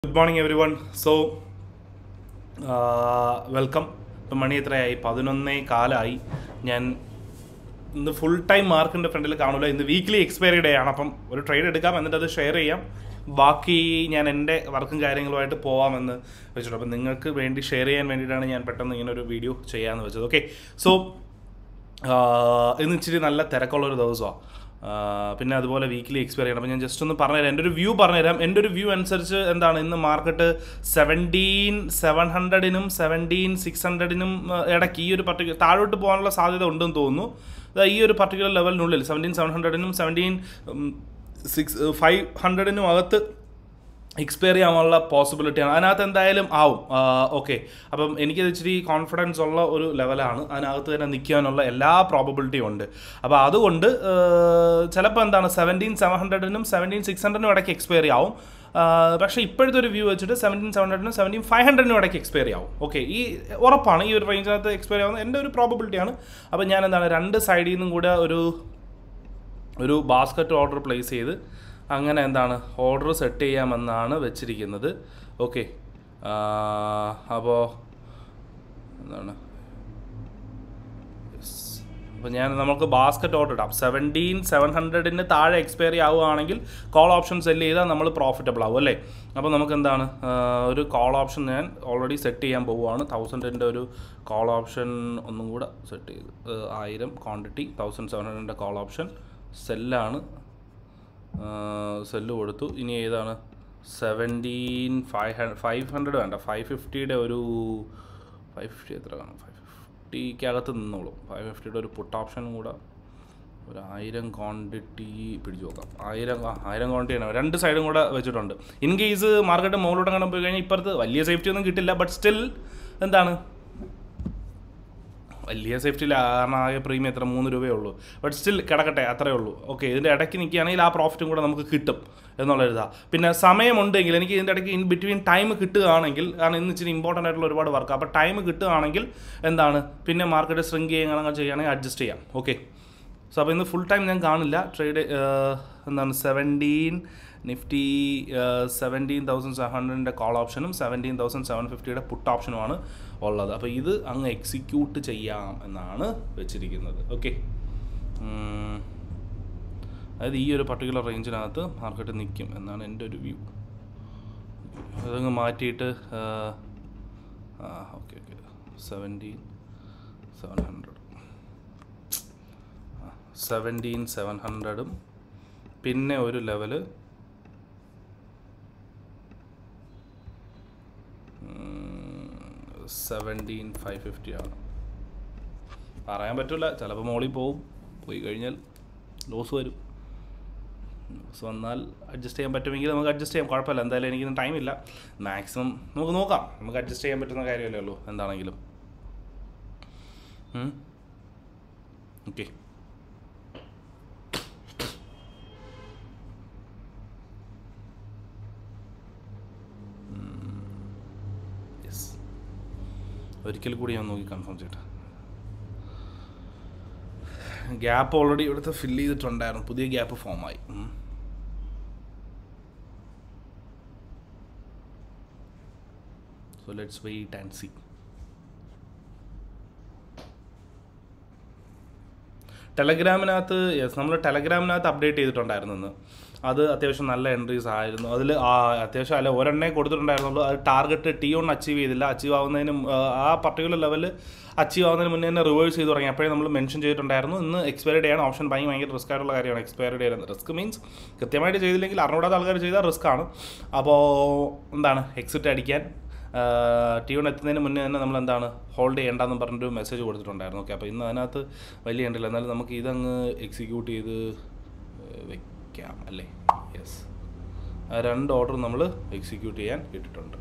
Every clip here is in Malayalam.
Good morning everyone so welcome ഇപ്പം മണി എത്രയായി പതിനൊന്നേ കാലായി ഞാൻ ഇന്ന് ഫുൾ ടൈം മാർക്കിൻ്റെ ഫ്രണ്ടിൽ കാണില്ല ഇന്ന് വീക്ക്ലി എക്സ്പയറി ഡേ ആണ് അപ്പം ഒരു ട്രേഡ് എടുക്കാം എന്നിട്ട് അത് ഷെയർ ചെയ്യാം ബാക്കി ഞാൻ എൻ്റെ വർക്കും കാര്യങ്ങളുമായിട്ട് പോവാമെന്ന് വെച്ചിട്ടുണ്ട് അപ്പം നിങ്ങൾക്ക് വേണ്ടി ഷെയർ ചെയ്യാൻ വേണ്ടിയിട്ടാണ് ഞാൻ പെട്ടെന്ന് ഇങ്ങനെ ഒരു വീഡിയോ ചെയ്യാമെന്ന് വെച്ചത് ഓക്കെ സോ ഇന്ന് ഇച്ചിരി നല്ല തിരക്കുള്ളൊരു ദിവസമാണ് പിന്നെ അതുപോലെ വീക്കിലി എക്സ്പയർ ചെയ്യണം അപ്പോൾ ഞാൻ ജസ്റ്റ് ഒന്ന് പറഞ്ഞുതരാം എൻ്റെ ഒരു വ്യൂ പറഞ്ഞുതരാം എൻ്റെ ഒരു വ്യൂ അനുസരിച്ച് എന്താണ് ഇന്ന് മാർക്കറ്റ് സെവൻറ്റീൻ സെവൻ ഹൺഡ്രഡിനും സെവൻറ്റീൻ സിക്സ് ഹൺഡ്രഡിനും ഇടയ്ക്ക് ഈ ഒരു പർട്ടിക്കുലർ താഴോട്ട് പോകാനുള്ള സാധ്യത ഉണ്ടെന്ന് തോന്നുന്നു ദാ ഈ ഒരു പർട്ടിക്കുലർ ലെവലിനുള്ളിൽ സെവൻറ്റീൻ സെവൻ ഹൺഡ്രഡിനും സെവൻറ്റീൻ സിക്സ് ഫൈവ് ഹൺഡ്രഡിനും അകത്ത് എക്സ്പയർ ചെയ്യാനുള്ള പോസിബിലിറ്റിയാണ് അതിനകത്ത് എന്തായാലും ആവും ഓക്കെ അപ്പം എനിക്കത് ഇച്ചിരി കോൺഫിഡൻസ് ഉള്ള ഒരു ലെവലാണ് അതിനകത്ത് തന്നെ നിൽക്കാനുള്ള എല്ലാ പ്രോബബിലിറ്റിയും ഉണ്ട് അപ്പോൾ അതുകൊണ്ട് ചിലപ്പോൾ എന്താണ് സെവൻറ്റീൻ സെവൻ ഹൺഡ്രഡിനും സെവൻറ്റീൻ സിക്സ് ഹൺഡ്രഡിനും ഇടയ്ക്ക് എക്സ്പയർ ആവും പക്ഷേ ഇപ്പോഴത്തെ ഒരു വ്യൂ വെച്ചിട്ട് സെവൻറ്റീൻ സെവൻ ഹൺഡ്രഡിനും സെവൻറ്റീൻ ഫൈവ് ഹൺഡ്രഡിനും ഇടയ്ക്ക് എക്സ്പയർ ആവും ഓക്കെ ഈ ഉറപ്പാണ് ഈ ഒരു റേഞ്ചിനകത്ത് എക്സ്പയർ ആവുന്നത് എൻ്റെ ഒരു പ്രോബബിലിറ്റിയാണ് അപ്പോൾ ഞാൻ എന്താണ് രണ്ട് സൈഡിൽ നിന്നും കൂടെ ഒരു ഒരു ബാസ്ക്കറ്റ് ഓർഡർ പ്ലേസ് ചെയ്ത് അങ്ങനെ എന്താണ് ഓർഡർ സെറ്റ് ചെയ്യാമെന്നാണ് വെച്ചിരിക്കുന്നത് ഓക്കെ അപ്പോൾ എന്താണ് അപ്പോൾ ഞാൻ നമുക്ക് ബാസ്ക്കറ്റ് ഓർഡർ ഇടാം സെവൻറ്റീൻ സെവൻ ഹൺഡ്രഡിന് താഴെ എക്സ്പയറി ആവുകയാണെങ്കിൽ കോൾ ഓപ്ഷൻ സെല് ചെയ്താൽ നമ്മൾ പ്രോഫിറ്റബിൾ ആവും അല്ലേ അപ്പോൾ നമുക്ക് എന്താണ് ഒരു കോൾ ഓപ്ഷൻ ഞാൻ ഓൾറെഡി സെറ്റ് ചെയ്യാൻ പോവുകയാണ് തൗസൻഡിൻ്റെ ഒരു കോൾ ഓപ്ഷൻ ഒന്നും കൂടെ സെറ്റ് ചെയ്ത് ആയിരം ക്വാണ്ടിറ്റി തൗസൻഡ് സെവൻ ഹൺഡ്രഡിൻ്റെ കോൾ ഓപ്ഷൻ സെല്ലാണ് സെല്ല് കൊടുത്തു ഇനി ഏതാണ് seventeen five hundred five hundred വേണ്ട ഫൈവ് ഫിഫ്റ്റിയുടെ ഒരു ഫൈവ് ഫിഫ്റ്റി എത്ര കാണും ഫൈവ് ഫിഫ്റ്റിക്കകത്ത് നിന്നോളും ഫൈവ് ഫിഫ്റ്റിയുടെ ഒരു പുട്ട് ഓപ്ഷനും കൂടെ ഒരു ആയിരം ക്വാണ്ടിറ്റി പിടിച്ചു നോക്കാം ആയിരം ആ ആയിരം ക്വാണ്ടിറ്റി ആണ് രണ്ട് സൈഡും കൂടെ വെച്ചിട്ടുണ്ട് ഇൻ കേസ് മാർക്കറ്റ് മുകളിലോട്ട് കാണാൻ പോയി കഴിഞ്ഞാൽ ഇപ്പുറത്ത് വലിയ സേഫ്റ്റി ഒന്നും കിട്ടില്ല ബട്ട് സ്റ്റിൽ എന്താണ് വലിയ സേഫ്റ്റി ഇല്ല കാരണം ആകെ പ്രീമിയം എത്ര മൂന്ന് രൂപയേ ഉള്ളൂ ബട്ട് സ്റ്റിൽ കിടക്കട്ടെ അത്രയേ ഉള്ളൂ ഓക്കെ ഇതിൻ്റെ ഇടയ്ക്ക് നിൽക്കുകയാണെങ്കിൽ ആ പ്രോഫിറ്റും കൂടെ നമുക്ക് കിട്ടും എന്നുള്ളൊരിതാണ് പിന്നെ സമയമുണ്ടെങ്കിൽ എനിക്ക് ഇതിൻ്റെ ഇടയ്ക്ക് ഇൻ ബിറ്റ്വീൻ ടൈം കിട്ടുകയാണെങ്കിൽ കാരണം ഇന്ന് ഇച്ചിരി ഇമ്പോർട്ടൻ്റ് ആയിട്ടുള്ള ഒരുപാട് വർക്ക് അപ്പോൾ ടൈം കിട്ടുകയാണെങ്കിൽ എന്താണ് പിന്നെ മാർക്കറ്റ് ശ്രിങ്ക് ചെയ്യുകയാണെങ്കിൽ ചെയ്യുകയാണെങ്കിൽ അഡ്ജസ്റ്റ് ചെയ്യാം ഓക്കെ സോ അപ്പോൾ ഇന്ന് ഫുൾ ടൈം ഞാൻ കാണില്ല ട്രേഡ് എന്താണ് seventeen Nifty seventeen thousand seven ഹൺഡ്രഡിൻ്റെ കോൾ ഓപ്ഷനും സെവൻറ്റീൻ തൗസൻഡ് സെവൻ ഫിഫ്റ്റിയുടെ പുട്ട് ഓപ്ഷനുമാണ് ഉള്ളത് അപ്പോൾ ഇത് അങ്ങ് എക്സിക്യൂട്ട് ചെയ്യാം എന്നാണ് വെച്ചിരിക്കുന്നത് ഓക്കെ അതായത് ഈ ഒരു പർട്ടിക്കുലർ റേഞ്ചിനകത്ത് മാർക്കറ്റ് നിൽക്കും എന്നാണ് എൻ്റെ ഒരു വ്യൂ അതങ്ങ് മാറ്റിയിട്ട് ആ okay okay seventeen seven hundred seventeen seven ഹൺഡ്രഡും പിന്നെ ഒരു ലെവല് സെവൻറ്റീൻ ഫൈവ് ഫിഫ്റ്റി ആണ് പറയാൻ പറ്റില്ല ചിലപ്പോൾ മോളിൽ പോവും പോയി കഴിഞ്ഞാൽ ലോസ് വരും ലോസ് വന്നാൽ അഡ്ജസ്റ്റ് ചെയ്യാൻ പറ്റുമെങ്കിൽ നമുക്ക് അഡ്ജസ്റ്റ് ചെയ്യാം കുഴപ്പമില്ല എന്തായാലും എനിക്കൊന്നും ടൈമില്ല മാക്സിമം നമുക്ക് നോക്കാം നമുക്ക് അഡ്ജസ്റ്റ് ചെയ്യാൻ പറ്റുന്ന കാര്യമല്ലേ ഉള്ളൂ എന്താണെങ്കിലും ഓക്കെ യെസ് ഒരിക്കൽ കൂടി ഞാൻ നോക്കി കൺഫേം ചെയ്യട്ടെ ഗ്യാപ്പ് ഓൾറെഡി ഇവിടുത്തെ ഫില്ല് ചെയ്തിട്ടുണ്ടായിരുന്നു പുതിയ ഗ്യാപ്പ് ഫോമായി so let's wait and see ടെലഗ്രാമിനകത്ത് യെസ് നമ്മൾ ടെലഗ്രാമിനകത്ത് അപ്ഡേറ്റ് ചെയ്തിട്ടുണ്ടായിരുന്നു ഇന്ന് അത് അത്യാവശ്യം നല്ല എൻട്രീസ് ആയിരുന്നു അതിൽ അത്യാവശ്യം അല്ല ഒരെണ്ണേ കൊടുത്തിട്ടുണ്ടായിരുന്നുള്ളൂ അത് ടാർഗറ്റ് ടി ഓൺ അച്ചീവ് ചെയ്തില്ല അച്ചീവ് ആവുന്നതിന് ആ പർട്ടിക്കുലർ ലെവൽ അച്ചീവ് ആവുന്നതിന് മുന്നേ തന്നെ റിവേഴ്സ് ചെയ്ത് തുടങ്ങി അപ്പോഴേ നമ്മൾ മെൻഷൻ ചെയ്തിട്ടുണ്ടായിരുന്നു ഇന്ന് എക്സ്പയറി ഡേ ആണ് ഓപ്ഷൻ ഭയങ്കര ഭയങ്കര റിസ്ക് ആയിട്ടുള്ള കാര്യമാണ് എക്സ്പയറി ഡേ റിസ്ക് മീൻസ് കൃത്യമായിട്ട് ചെയ്തില്ലെങ്കിൽ അറിഞ്ഞൂടാത്ത ആൾക്കാർ ചെയ്താൽ റിസ്ക് ആണ് അപ്പോൾ എന്താണ് എക്സിറ്റ് അടിക്കാൻ ടി വൺ എത്തുന്നതിന് മുന്നേ തന്നെ നമ്മൾ എന്താണ് ഹോൾഡ് ചെയ്യേണ്ടെന്ന് പറഞ്ഞൊരു മെസ്സേജ് കൊടുത്തിട്ടുണ്ടായിരുന്നു ഓക്കെ അപ്പോൾ ഇന്ന് അതിനകത്ത് വലിയ ഉണ്ടല്ലോ എന്നാലും നമുക്ക് ഇതങ്ങ് എക്സിക്യൂട്ട് ചെയ്ത് വെക്കാം അല്ലേ യെസ് രണ്ട് ഓർഡർ നമ്മൾ എക്സിക്യൂട്ട് ചെയ്യാൻ ഇട്ടിട്ടുണ്ട്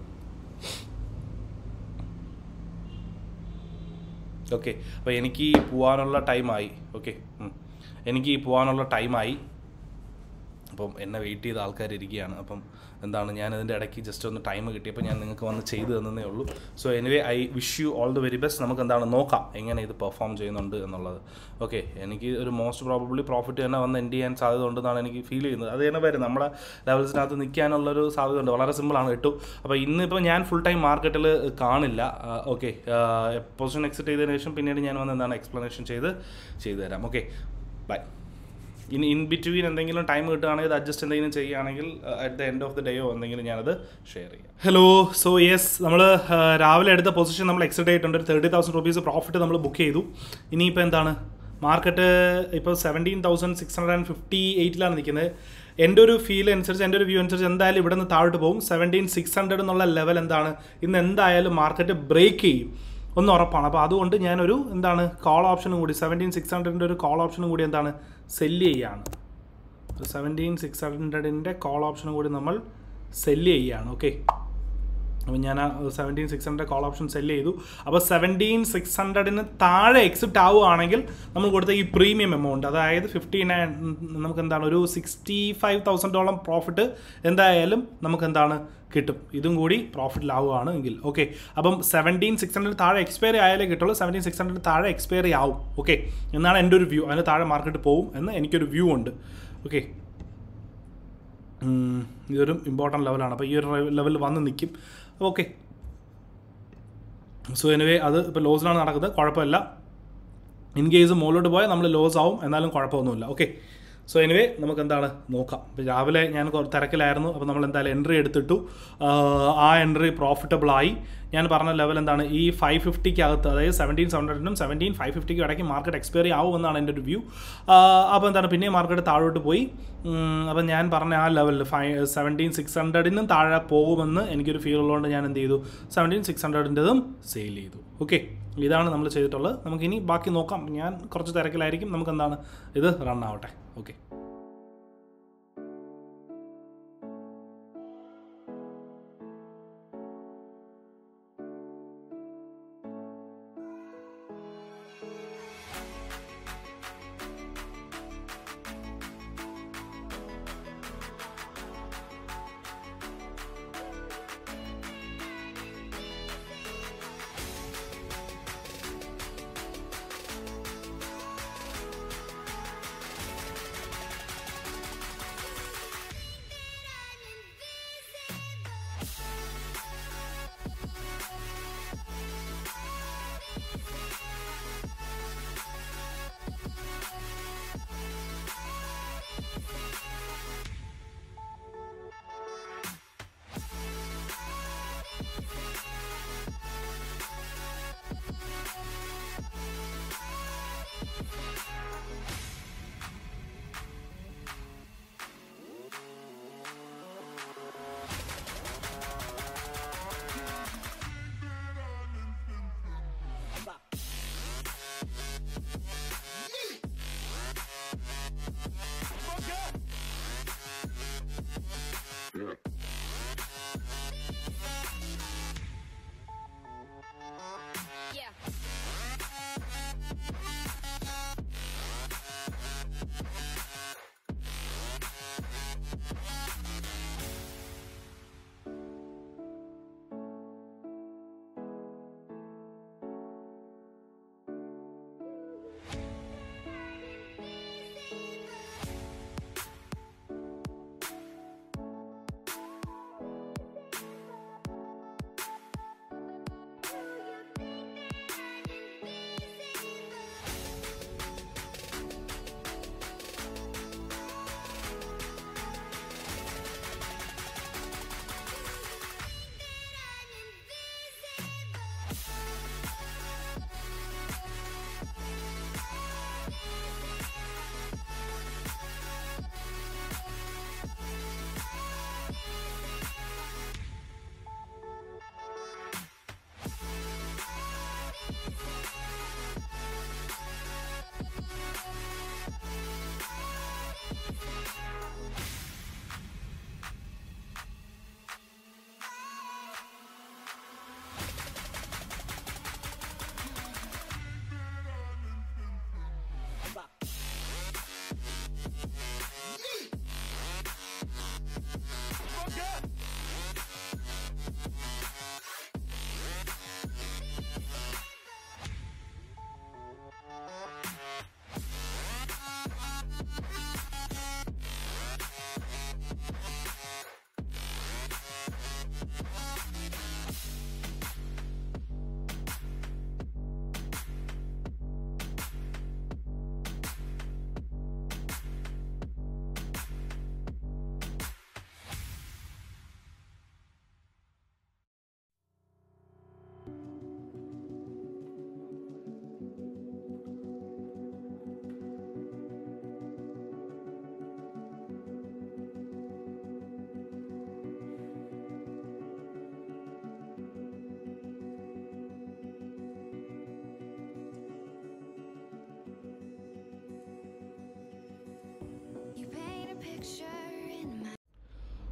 ഓക്കെ അപ്പോൾ എനിക്ക് പോകാനുള്ള ടൈമായി ഓക്കെ എനിക്ക് പോകാനുള്ള ടൈമായി അപ്പം എന്നെ വെയിറ്റ് ചെയ്ത ആൾക്കാർ ഇരിക്കുകയാണ് അപ്പം എന്താണ് ഞാൻ അതിൻ്റെ ഇടയ്ക്ക് ജസ്റ്റ് ഒന്ന് ടൈം കിട്ടിയപ്പോൾ ഞാൻ നിങ്ങൾക്ക് വന്ന് ചെയ്തു തന്നേ ഉള്ളൂ so anyway I wish you all the very best നമുക്ക് എന്താണ് നോക്കാം എങ്ങനെ ഇത് പെർഫോം ചെയ്യുന്നുണ്ട് എന്നുള്ളത് ഓക്കെ എനിക്ക് ഒരു മോസ്റ്റ് പ്രോബബ്ലി പ്രോഫിറ്റ് തന്നെ വന്ന് എൻഡ് ചെയ്യാൻ സാധ്യത ഉണ്ടെന്നാണ് എനിക്ക് ഫീൽ ചെയ്യുന്നത് അത് തന്നെ വരും നമ്മുടെ ലെവൽസിനകത്ത് നിൽക്കാനുള്ളൊരു സാധ്യത ഉണ്ട് വളരെ സിമ്പിളാണ് ഇട്ടു അപ്പോൾ ഇന്നിപ്പോൾ ഞാൻ ഫുൾ ടൈം മാർക്കറ്റിൽ കാണില്ല ഓക്കെ പൊസിഷൻ എക്സിറ്റ് ചെയ്തതിന് ശേഷം പിന്നീട് ഞാൻ വന്ന് എന്താണ് എക്സ്പ്ലനേഷൻ ചെയ്ത് ചെയ്തു തരാം ഓക്കെ ബൈ ഇനി ഇൻ ബിറ്റ്വീൻ എന്തെങ്കിലും ടൈം കിട്ടുകയാണെങ്കിൽ അഡ്ജസ്റ്റ് എന്തെങ്കിലും ചെയ്യുകയാണെങ്കിൽ at the end of the ഡേയോ എന്തെങ്കിലും ഞാനത് ഷെയർ ചെയ്യാം ഹലോ സോ യെസ് നമ്മൾ രാവിലെ എടുത്ത പൊസിഷൻ നമ്മൾ എക്സിറ്റ് ആയിട്ടുണ്ട് ഒരു തേർട്ടി തൗസൻഡ് റുപ്പീസ് പ്രോഫിറ്റ് നമ്മൾ ബുക്ക് ചെയ്തു ഇനിയിപ്പോൾ എന്താണ് മാർക്കറ്റ് ഇപ്പോൾ seventeen thousand six hundred and fifty എയ്റ്റിലാണ് നിൽക്കുന്നത് എൻ്റെ ഒരു ഫീൽ അനുസരിച്ച് എൻ്റെ ഒരു വ്യൂ അനുസരിച്ച് എന്തായാലും ഇവിടെ നിന്ന് താഴോട്ട് പോകും സെവൻറ്റീൻ സിക്സ് ഹൺഡ്രഡ് എന്നുള്ള ലെവൽ എന്താണ് ഇന്ന് എന്തായാലും മാർക്കറ്റ് ബ്രേക്ക് ചെയ്യും ഒന്ന് ഉറപ്പാണ് അപ്പോൾ അതുകൊണ്ട് ഞാനൊരു എന്താണ് കോൾ ഓപ്ഷനും കൂടി സെവൻറ്റീൻ സിക്സ് ഹൺഡ്രഡിൻ്റെ ഒരു കോൾ ഓപ്ഷനും കൂടി എന്താണ് സെല്ല് ചെയ്യാണ് സെവൻറ്റീൻ സിക്സ് ഹൺഡ്രഡിൻ്റെ കോൾ ഓപ്ഷനും കൂടി നമ്മൾ സെല്ല് ചെയ്യുകയാണ് ഓക്കെ അപ്പോൾ ഞാൻ ആ seventeen six hundred call option sell ചെയ്തു അപ്പോൾ സെവൻറ്റീൻ സിക്സ് ഹൺഡ്രഡിന് താഴെ എക്സിറ്റ് ആവുകയാണെങ്കിൽ നമ്മൾ കൊടുത്ത ഈ പ്രീമിയം എമൗണ്ട് അതായത് ഫിഫ്റ്റി നയൻ നമുക്ക് എന്താണ് ഒരു സിക്സ്റ്റി ഫൈവ് തൗസൻഡോളം പ്രോഫിറ്റ് എന്തായാലും നമുക്ക് എന്താണ് കിട്ടും ഇതും കൂടി പ്രോഫിറ്റിലാവുകയാണ് എങ്കിൽ ഓക്കെ അപ്പം സെവൻറ്റീൻ സിക്സ് ഹൺഡ്രഡ് താഴെ എക്സ്പയറി ആയാലേ കിട്ടുള്ളൂ സെവൻറ്റീൻ സിക്സ് ഹൺഡ്രഡ് താഴെ എക്സ്പയറി ആവും ഓക്കെ എന്നാണ് എൻ്റെ ഒരു വ്യൂ അതിന് താഴെ മാർക്കറ്റ് പോവും എന്ന് എനിക്കൊരു വ്യൂ ഉണ്ട് ഓക്കെ ഇതൊരു ഇമ്പോർട്ടൻറ്റ് ലെവലാണ് അപ്പോൾ ഈ ഒരു ലെവലിൽ വന്ന് നിൽക്കും ഓക്കെ സോ എനിവേ അത് ഇപ്പോൾ ലോസിലാണ് നടക്കുന്നത് കുഴപ്പമില്ല ഇൻ കേസ് മുകളിലോട്ട് പോയാൽ നമ്മൾ ലോസ് ആവും എന്നാലും കുഴപ്പമൊന്നുമില്ല ഓക്കെ സോ എനിവേ നമുക്ക് എന്താണ് നോക്കാം ഇപ്പോൾ രാവിലെ ഞാൻ കുറച്ച് തിരക്കിലായിരുന്നു അപ്പോൾ നമ്മൾ എന്തായാലും എൻട്രി എടുത്തിട്ടു ആ എൻട്രി പ്രോഫിറ്റബിൾ ആയി ഞാൻ പറഞ്ഞ ലെവൽ എന്താണ് ഈ ഫൈവ് ഫിഫ്റ്റിക്ക് അകത്ത് അതായത് സെവൻറ്റീൻ ഹൺഡ്രഡിനും സെവൻറ്റീൻ ഫൈവ് ഫിഫ്റ്റിക്കും ഇടയ്ക്ക് മാർക്കറ്റ് എക്സ്പയറി ആവുമെന്നാണ് എൻ്റെ ഒരു വ്യൂ അപ്പോൾ എന്താണ് പിന്നെ മാർക്കറ്റ് താഴോട്ട് പോയി അപ്പം ഞാൻ പറഞ്ഞ ആ ലെവലിൽ ഫൈവ് സെവൻറ്റീൻ സിക്സ് ഹൺഡ്രഡിനും താഴെ പോകുമെന്ന് എനിക്കൊരു ഫീൽ ഉള്ളതുകൊണ്ട് ഞാൻ എന്ത് ചെയ്തു സെവൻറ്റീൻ സിക്സ് ഹൺഡ്രഡിൻ്റെതും സെയിൽ ചെയ്തു ഓക്കെ ഇതാണ് നമ്മൾ ചെയ്തിട്ടുള്ളത് നമുക്കിനി ബാക്കി നോക്കാം ഞാൻ കുറച്ച് തിരക്കിലായിരിക്കും നമുക്ക് എന്താണ് ഇത് റൺ ആവട്ടെ ഓക്കെ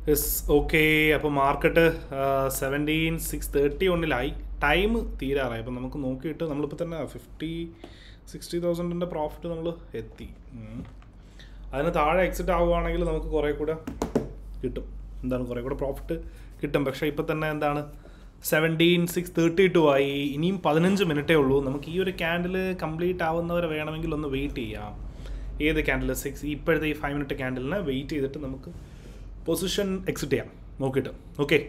യെസ് ഓക്കെ അപ്പോൾ മാർക്കറ്റ് സെവൻറ്റീൻ സിക്സ് തേർട്ടി ഒന്നിലായി ടൈം തീരാറായി അപ്പം നമുക്ക് നോക്കിയിട്ട് നമ്മളിപ്പോൾ തന്നെ ഫിഫ്റ്റി സിക്സ്റ്റി തൗസൻഡിൻ്റെ പ്രോഫിറ്റ് നമ്മൾ എത്തി ഉം. അതിന് താഴെ എക്സിറ്റ് ആവുകയാണെങ്കിൽ നമുക്ക് കുറേ കൂടെ കിട്ടും എന്താണ് കുറേ കൂടെ പ്രോഫിറ്റ് കിട്ടും പക്ഷേ ഇപ്പോൾ തന്നെ എന്താണ് സെവൻറ്റീൻ സിക്സ് തേർട്ടി ടു ആയി ഇനിയും പതിനഞ്ച് മിനിറ്റേ ഉള്ളൂ നമുക്ക് ഈ ഒരു ക്യാൻഡിൽ കംപ്ലീറ്റ് ആവുന്നവരെ വേണമെങ്കിൽ ഒന്ന് വെയിറ്റ് ചെയ്യാം ഏത് ക്യാൻഡിൽ സിക്സ് ഇപ്പോഴത്തെ ഈ ഫൈവ് മിനിറ്റ് ക്യാൻഡിലിനെ വെയിറ്റ് ചെയ്തിട്ട് നമുക്ക് പൊസിഷൻ എക്സിറ്റ് ചെയ്യാം നോക്കിയിട്ട് ഓക്കെ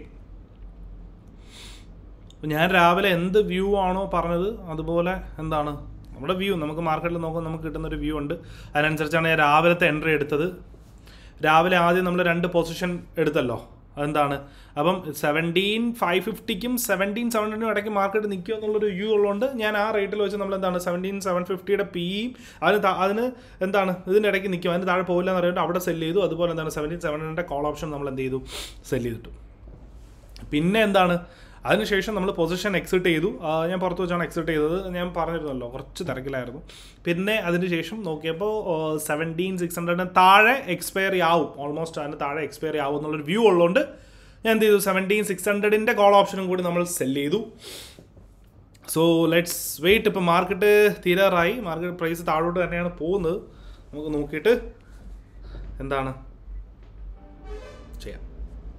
ഞാൻ രാവിലെ എന്ത് വ്യൂ ആണോ പറഞ്ഞത് അതുപോലെ എന്താണ് നമ്മുടെ വ്യൂ നമുക്ക് മാർക്കറ്റിൽ നോക്കുമ്പോൾ നമുക്ക് കിട്ടുന്ന ഒരു വ്യൂ ഉണ്ട് അതിനനുസരിച്ചാണ് ഞാൻ രാവിലത്തെ എൻട്രി എടുത്തത് രാവിലെ ആദ്യം നമ്മൾ രണ്ട് പൊസിഷൻ എടുത്തല്ലോ അതെന്താണ് അപ്പം സെവൻറ്റീൻ ഫൈവ് ഫിഫ്റ്റിക്കും സെവൻറ്റീൻ സെവൻ ഹൺഡ്രഡിനും ഇടയ്ക്ക് മാർക്കറ്റ് നിൽക്കുക എന്നുള്ളൊരു വ്യൂ ഉള്ളതുകൊണ്ട് ഞാൻ ആ റേറ്റിൽ വെച്ച് നമ്മൾ എന്താണ് സെവൻറ്റീൻ സെവൻ ഫിഫ്റ്റിയുടെ പിയും അതിന് താ- അതിന് എന്താണ് ഇതിൻ്റെ ഇടയ്ക്ക് നിൽക്കും അതിന് താഴെ പോകില്ല എന്ന് പറയുമ്പോൾ അവിടെ സെല് ചെയ്തു അതുപോലെ എന്താണ് സെവൻറ്റീൻ സെവൻ ഹൺഡ്രഡിൻ്റെ കോൾ ഓപ്ഷൻ നമ്മൾ എന്ത് ചെയ്തു സെല് ചെയ്തിട്ടു പിന്നെ എന്താണ് അതിനുശേഷം നമ്മൾ പൊസിഷൻ എക്സിറ്റ് ചെയ്തു ആ, ഞാൻ പുറത്ത് വെച്ചാണ് എക്സിറ്റ് ചെയ്തത് ഞാൻ പറഞ്ഞിരുന്നല്ലോ കുറച്ച് തിരക്കിലായിരുന്നു പിന്നെ അതിനുശേഷം നോക്കിയപ്പോൾ സെവൻറ്റീൻ സിക്സ് ഹൺഡ്രഡിന് താഴെ എക്സ്പയറി ആവും ഓൾമോസ്റ്റ് അതിന് താഴെ എക്സ്പയറി ആവും എന്നുള്ളൊരു വ്യൂ ഉള്ളതുകൊണ്ട് ഞാൻ എന്ത് ചെയ്തു സെവൻറ്റീൻ സിക്സ് ഹൺഡ്രഡിൻ്റെ കോൾ ഓപ്ഷനും കൂടി നമ്മൾ സെല് ചെയ്തു സോ ലെറ്റ്സ് വെയിറ്റ് ഇപ്പോൾ മാർക്കറ്റ് തീരാറായി മാർക്കറ്റ് പ്രൈസ് താഴോട്ട് തന്നെയാണ് പോകുന്നത് നമുക്ക് നോക്കിയിട്ട് എന്താണ് ചെയ്യാം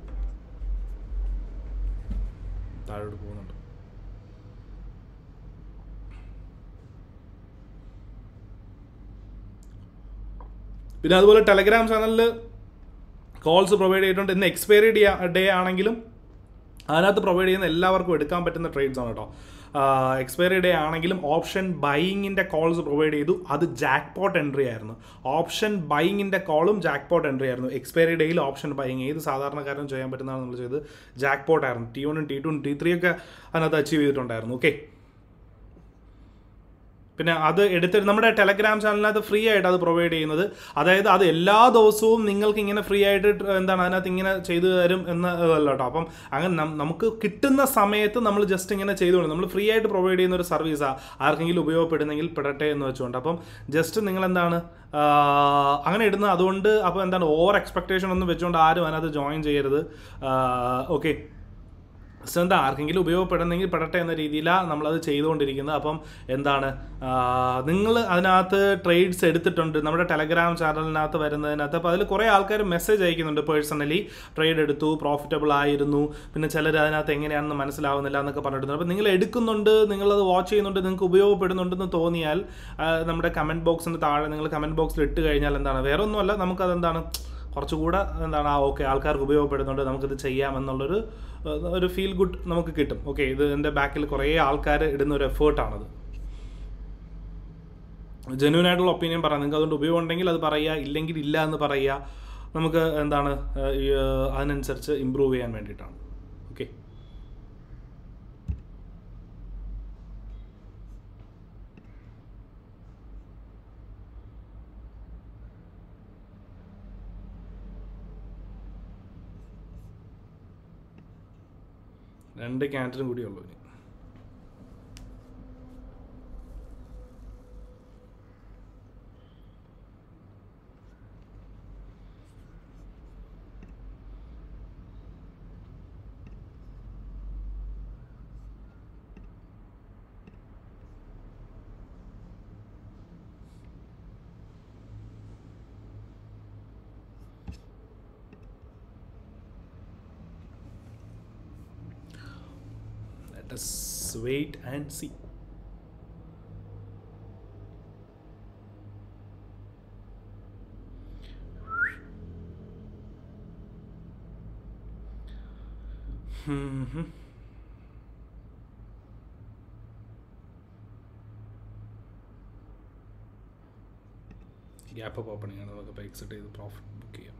താഴോട്ട് പോകുന്നുണ്ട് പിന്നെ അതുപോലെ ടെലഗ്രാം ചാനലിൽ കോൾസ് പ്രൊവൈഡ് ചെയ്തിട്ടുണ്ട് ഇന്ന് എക്സ്പയറി ഡേ ഡേ ആണെങ്കിലും അതിനകത്ത് പ്രൊവൈഡ് ചെയ്യുന്ന എല്ലാവർക്കും എടുക്കാൻ പറ്റുന്ന ട്രേഡ്സ് ആണ് കേട്ടോ എക്സ്പയറി ഡേ ആണെങ്കിലും ഓപ്ഷൻ ബൈയിങ്ങിൻ്റെ കോൾസ് പ്രൊവൈഡ് ചെയ്തു അത് ജാക്ക് പോട്ട് എൻട്രി ആയിരുന്നു ഓപ്ഷൻ ബൈയിങ്ങിൻ്റെ കോളും ജാക്ക് പോട്ട് എൻട്രി ആയിരുന്നു എക്സ്പയറി ഡേയിൽ ഓപ്ഷൻ ബൈയിങ് ഏത് സാധാരണക്കാരനും ചെയ്യാൻ പറ്റുന്നതാണ് നമ്മൾ ചെയ്തത് ജാക്ക് പോട്ട് ആയിരുന്നു ടി വണ്ണും ടി ടും ടി ത്രീ ഒക്കെ അതിനകത്ത് അച്ചീവ് ചെയ്തിട്ടുണ്ടായിരുന്നു ഓക്കെ പിന്നെ അത് എടുത്തിട്ട് നമ്മുടെ ടെലഗ്രാം ചാനലിനകത്ത് ഫ്രീ ആയിട്ട് അത് പ്രൊവൈഡ് ചെയ്യുന്നത് അതായത് അത് എല്ലാ ദിവസവും നിങ്ങൾക്ക് ഇങ്ങനെ ഫ്രീ ആയിട്ട് ട്ര- എന്താണ് അതിനകത്ത് ഇങ്ങനെ ചെയ്തു തരും എന്നതല്ല കേട്ടോ അപ്പം അങ്ങനെ നം- നമുക്ക് കിട്ടുന്ന സമയത്ത് നമ്മൾ ജസ്റ്റ് ഇങ്ങനെ ചെയ്തുകൊണ്ട് നമ്മൾ ഫ്രീ ആയിട്ട് പ്രൊവൈഡ് ചെയ്യുന്ന ഒരു സർവീസാണ് ആർക്കെങ്കിലും ഉപയോഗപ്പെടുന്നെങ്കിൽ പെടട്ടെ എന്ന് വെച്ചുകൊണ്ട് അപ്പം ജസ്റ്റ് നിങ്ങൾ എന്താണ് ആ, അങ്ങനെ ഇടുന്ന അതുകൊണ്ട് അപ്പോൾ എന്താണ് ഓവർ എക്സ്പെക്ടേഷൻ ഒന്നും വെച്ചുകൊണ്ട് ആരും അതിനകത്ത് ജോയിൻ ചെയ്യരുത് ഓക്കെ സോ എന്താ ആർക്കെങ്കിലും ഉപയോഗപ്പെടുന്നെങ്കിൽ പെടട്ടെ എന്ന രീതിയിലാണ് നമ്മളത് ചെയ്തുകൊണ്ടിരിക്കുന്നത് അപ്പം എന്താണ് നിങ്ങൾ അതിനകത്ത് ട്രേഡ്സ് എടുത്തിട്ടുണ്ട് നമ്മുടെ ടെലഗ്രാം ചാനലിനകത്ത് വരുന്നതിനകത്ത് അപ്പോൾ അതിൽ കുറേ ആൾക്കാർ മെസ്സേജ് അയക്കുന്നുണ്ട് പേഴ്സണലി ട്രേഡ് എടുത്തു പ്രോഫിറ്റബിൾ ആയിരുന്നു പിന്നെ ചിലർ അതിനകത്ത് എങ്ങനെയാണെന്ന് മനസ്സിലാവുന്നില്ല എന്നൊക്കെ പറഞ്ഞിട്ടുണ്ട് അപ്പോൾ നിങ്ങൾ എടുക്കുന്നുണ്ട് നിങ്ങളത് വാച്ച് ചെയ്യുന്നുണ്ട് നിങ്ങൾക്ക് ഉപയോഗപ്പെടുന്നുണ്ടെന്ന് തോന്നിയാൽ ആ, നമ്മുടെ കമൻറ്റ് ബോക്സിന് താഴെ നിങ്ങൾ കമൻറ്റ് ബോക്സിൽ ഇട്ട് കഴിഞ്ഞാൽ എന്താണ് വേറെ ഒന്നുമല്ല നമുക്കതെന്താണ് കുറച്ചുകൂടെ എന്താണ് ആ ഓക്കെ ആൾക്കാർക്ക് ഉപയോഗപ്പെടുന്നുണ്ട് നമുക്കിത് ചെയ്യാം എന്നുള്ളൊരു ഏഹ്, ഒരു ഫീൽ ഗുഡ് നമുക്ക് കിട്ടും ഓക്കെ ഇത് എൻ്റെ ബാക്കിൽ കുറേ ആൾക്കാർ ഇടുന്ന ഒരു എഫേർട്ടാണത് ജെന്യൂൻ ആയിട്ടുള്ള ഒപ്പീനിയൻ പറയാം നിങ്ങൾക്ക് അതുകൊണ്ട് ഉപയോഗം ഉണ്ടെങ്കിൽ അത് പറയുക ഇല്ലെങ്കിൽ ഇല്ല എന്ന് പറയുക നമുക്ക് എന്താണ് ഏഹ്, ഈ, ഏഹ്, അതിനനുസരിച്ച് ഇമ്പ്രൂവ് ചെയ്യാൻ വേണ്ടിയിട്ടാണ് ഓക്കെ രണ്ട് ക്യാൻറ്ററും കൂടി ഉള്ളൂ ഇനി Let us wait and see. Mhm. Gap up opening ആണ് നമുക്കിപ്പോൾ എക്സിറ്റ് ചെയ്ത് പ്രോഫിറ്റ് ബുക്ക് ചെയ്യാം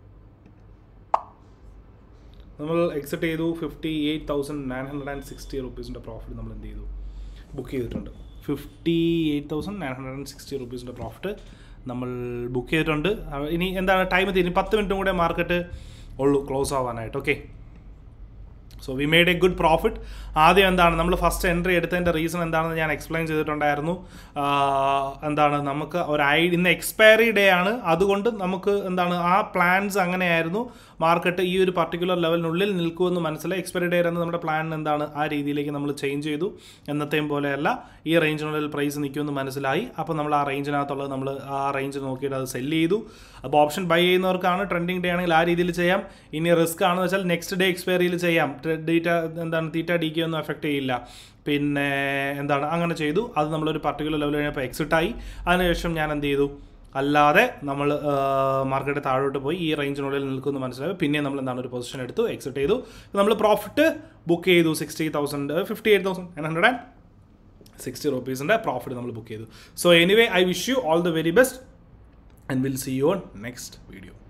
നമ്മൾ എക്സിറ്റ് ചെയ്തു fifty eight thousand nine hundred and sixty റുപ്പീസിൻ്റെ പ്രോഫിറ്റ് നമ്മൾ എന്ത് ചെയ്തു ബുക്ക് ചെയ്തിട്ടുണ്ട് fifty eight thousand nine hundred and sixty റുപ്പീസിൻ്റെ പ്രോഫിറ്റ് നമ്മൾ ബുക്ക് ചെയ്തിട്ടുണ്ട് അഹ് ഇനി എന്താണ് ടൈം എത്തി ഇനി പത്ത് മിനിറ്റും കൂടെ മാർക്കറ്റ് ഉള്ളൂ ക്ലോസ് ആവാനായിട്ട് okay so we made a good profit ആദ്യം എന്താണ് നമ്മൾ ഫസ്റ്റ് എൻട്രി എടുത്തതിൻ്റെ റീസൺ എന്താണെന്ന് ഞാൻ എക്സ്പ്ലെയിൻ ചെയ്തിട്ടുണ്ടായിരുന്നു ആഹ് എന്താണ് നമുക്ക് ഒരു ഐ ഇന്ന് എക്സ്പയറി ഡേ ആണ് അതുകൊണ്ട് നമുക്ക് എന്താണ് ആ പ്ലാൻസ് അങ്ങനെയായിരുന്നു മാർക്കറ്റ് ഈ ഒരു പർട്ടിക്കുലർ ലെവലിനുള്ളിൽ നിൽക്കുമെന്ന് മനസ്സിലായി എക്സ്പയറി ഡേ എന്ന് നമ്മുടെ പ്ലാൻ എന്താണ് ആ രീതിയിലേക്ക് നമ്മൾ ചേഞ്ച് ചെയ്തു എന്നത്തെയും പോലെയല്ല ഈ റേഞ്ചിനുള്ളിൽ പ്രൈസ് നിൽക്കുമെന്ന് മനസ്സിലായി അപ്പോൾ നമ്മൾ ആ റേഞ്ചിനകത്തുള്ളത് നമ്മൾ ആ റേഞ്ച് നോക്കിയിട്ട് അത് സെല്ല് ചെയ്തു അപ്പോൾ ഓപ്ഷൻ ബൈ ചെയ്യുന്നവർക്കാണ് ട്രെൻഡിങ് ഡേ ആണെങ്കിൽ ആ രീതിയിൽ ചെയ്യാം ഇനി റിസ്ക് ആണെന്ന് വെച്ചാൽ നെക്സ്റ്റ് ഡേ എക്സ്പയറിയിൽ ചെയ്യാം ഡീറ്റ എന്താണ് തീറ്റ ഡി കെ ഒന്നും എഫക്റ്റ് ചെയ്യില്ല പിന്നെ എന്താണ് അങ്ങനെ ചെയ്തു അത് നമ്മളൊരു പർട്ടിക്കുലർ ലെവൽ കഴിഞ്ഞപ്പോൾ എക്സിറ്റ് ആയി അതിനുശേഷം ഞാൻ എന്ത് ചെയ്തു അല്ലാതെ നമ്മൾ മാർക്കറ്റ് താഴോട്ട് പോയി ഈ റേഞ്ചിനുള്ളിൽ നിൽക്കുമെന്ന് മനസ്സിലായി പിന്നെ നമ്മൾ എന്താണ് ഒരു പൊസിഷൻ എടുത്തു എക്സിറ്റ് ചെയ്തു നമ്മൾ പ്രോഫിറ്റ് ബുക്ക് ചെയ്തു sixty thousand fifty eight thousand nine hundred and sixty റുപ്പീസിൻ്റെ പ്രോഫിറ്റ് നമ്മൾ ബുക്ക് ചെയ്തു so anyway I wish you all the very best and will see you on next video